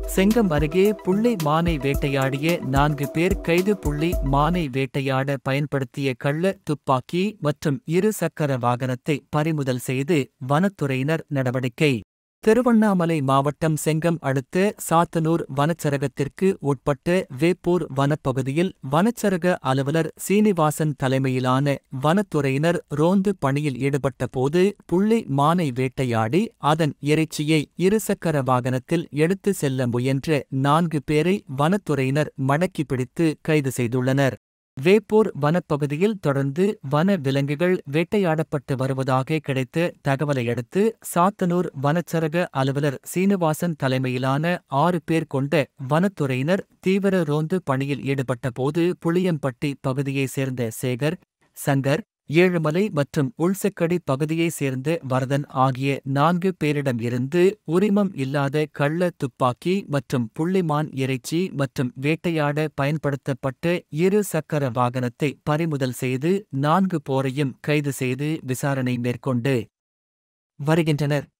செங்கம் அருகே புள்ளி மானை வேட்டையாடிய நான்கு பேர் கைது புள்ளி மானை வேட்டையாட பயன்படுத்திய கள்ள துப்பாக்கி மற்றும் இரு சக்கர வாகனத்தை பறிமுதல் செய்து வனத்துறையினர் நடவடிக்கை திருவண்ணாமலை மாவட்டம் செங்கம் அடுத்த சாத்தனூர் வனச்சரகத்திற்கு உட்பட்ட வேப்பூர் வனப்பகுதியில் வனச்சரக அலுவலர் சீனிவாசன் தலைமையிலான வனத்துறையினர் ரோந்து பணியில் ஈடுபட்ட போது புள்ளி மானை வேட்டையாடி அதன் இறைச்சியை இருசக்கர வாகனத்தில் எடுத்து செல்ல முயன்ற நான்கு பேரை வனத்துறையினர் மடக்கி பிடித்து கைது செய்துள்ளனர் வேப்பூர் வனப்பகுதியில் தொடர்ந்து வன விலங்குகள் வேட்டையாடப்பட்டு வருவதாக கிடைத்த தகவலையடுத்து சாத்தனூர் வனச்சரக அலுவலர் சீனிவாசன் தலைமையிலான ஆறு பேர் கொண்ட வனத்துறையினர் தீவிர ரோந்து பணியில் ஈடுபட்டபோது புளியம்பட்டி பகுதியைச் சேர்ந்த சேகர் சங்கர் ஏழுமலை மற்றும் உள்செக்கடி பகுதியைச் சேர்ந்த வரதன் ஆகிய நான்கு பேரிடம் இருந்து உரிமம் இல்லாத கள்ள துப்பாக்கி மற்றும் புள்ளிமான் இறைச்சி மற்றும் வேட்டையாட பயன்படுத்தப்பட்ட இரு சக்கர வாகனத்தை பறிமுதல் செய்து நான்கு போரையும் கைது செய்து விசாரணை மேற்கொண்டு வருகின்றனர்